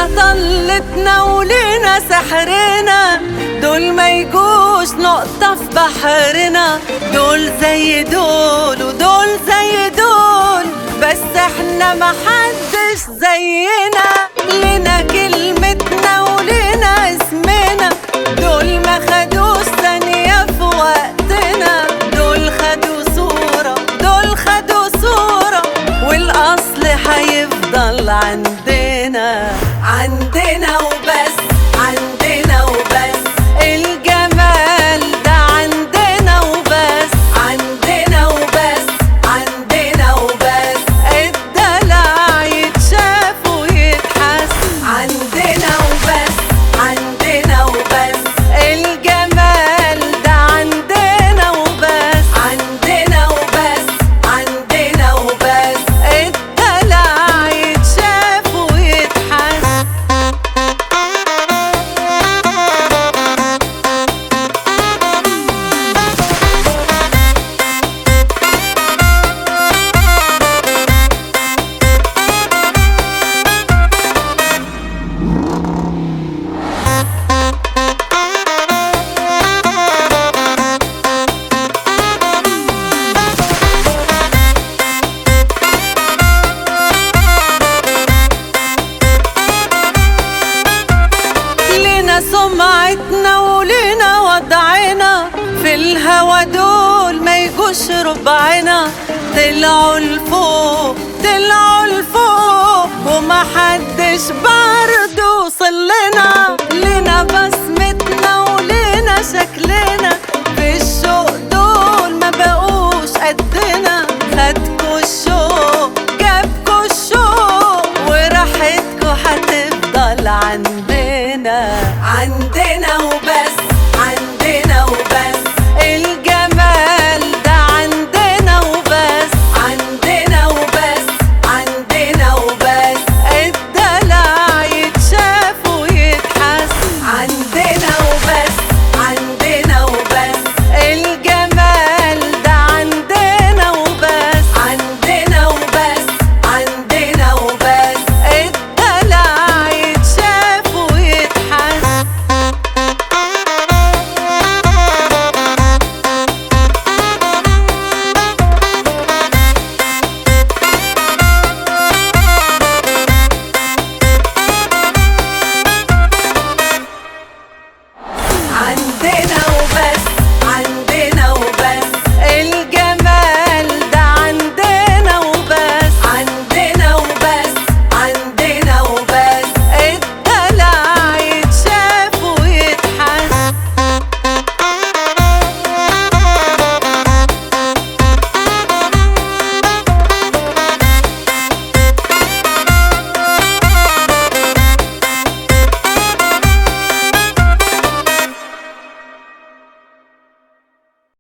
لينا طلتنا ولينا سحرنا دول ما يجوش نقطة في بحرنا دول زي دول ودول زي دول بس احنا محدش زينا لنا كلمتنا ولنا اسمنا دول ما خدوش ثانية في وقتنا دول خدوا صورة دول خدوا صورة والأصل هيفضل عندنا عندنا وبس عندنا وبس الجمال ده عندنا وبس عندنا وبس عندنا وبس الدلع يتشاف ويتحس عندنا وبس عندنا وبس الجمال ده عندنا وبس عندنا وبس عندنا وبس الدلع يتشاف ويتحس لنا سمعتنا ولنا وضعنا في الهوا دول ما يجوش ربعنا طلعوا لفوق طلعوا لفوق وما حدش برضه وصل لنا لنا بسمتنا ولنا شكلنا في الشوق دول ما بقوش قدنا خدكوا الشوق جابكوا الشوق وراحتكوا هتفضل عندنا عندنا وبس عندنا وبس الجمال ده عندنا وبس عندنا وبس عندنا وبس الدلع يتشاف ويتحس عندنا وبس عندنا وبس الجمال ده عندنا وبس عندنا وبس عندنا وبس الدلع يتشاف ويتحس عندنا